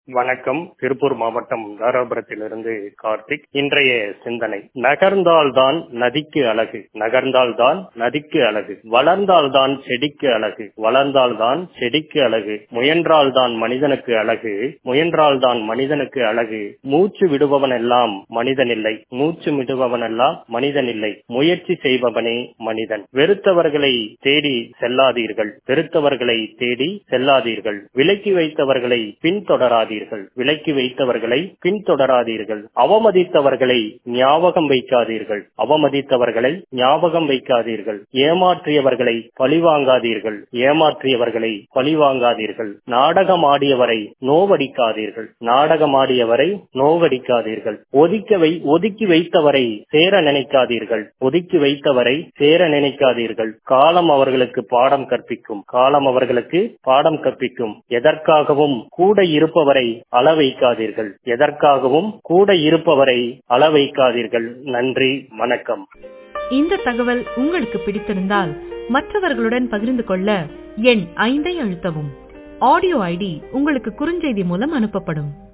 வணக்கம் திருப்பூர் மாவட்டம் தாராபுரத்திலிருந்து கார்த்திக் இன்றைய சிந்தனை நகர்ந்தால்தான் நதிக்கு அழகு நகர்ந்தால்தான் நதிக்கு அழகு வளர்ந்தால்தான் செடிக்கு அழகு வளர்ந்தால்தான் செடிக்கு அழகு முயன்றால்தான் மனிதனுக்கு அழகு முயன்றால்தான் மனிதனுக்கு அழகு மூச்சு விடுபவன் எல்லாம் மனிதன் இல்லை மூச்சு விடுபவன் எல்லாம் மனிதன் இல்லை முயற்சி செய்பவனே மனிதன் வெறுத்தவர்களை தேடி செல்லாதீர்கள் வெறுத்தவர்களை தேடி செல்லாதீர்கள் விலக்கி வைத்தவர்களை பின்தொடராதீர்கள் விலக்கி வைத்தவர்களை பின்தொடராதீர்கள் அவமதித்தவர்களை ஞாபகம் வைக்காதீர்கள் அவமதித்தவர்களை ஞாபகம் வைக்காதீர்கள் ஏமாற்றியவர்களை பழிவாங்காதீர்கள் ஏமாற்றியவர்களை பழிவாங்காதீர்கள் நாடகம் ஆடியவரை நோவடிக்காதீர்கள் நாடகம் ஆடியவரை நோவடிக்காதீர்கள் ஒதுக்க வை ஒதுக்கி வைத்தவரை சேர நினைக்காதீர்கள் ஒதுக்கி வைத்தவரை சேர நினைக்காதீர்கள் காலம் அவர்களுக்கு பாடம் கற்பிக்கும் காலம் அவர்களுக்கு பாடம் கற்பிக்கும் எதற்காகவும் கூட இருப்பவரை அள வைக்காதீர்கள் எதற்காகவும் கூட இருப்பவரை அள வைக்காதீர்கள் நன்றி வணக்கம் இந்த தகவல் உங்களுக்கு பிடித்திருந்தால் மற்றவர்களுடன் பகிர்ந்து கொள்ள எண் ஐந்தை அழுத்தவும் ஆடியோ ஐடி உங்களுக்கு குறுஞ்செய்தி மூலம் அனுப்பப்படும்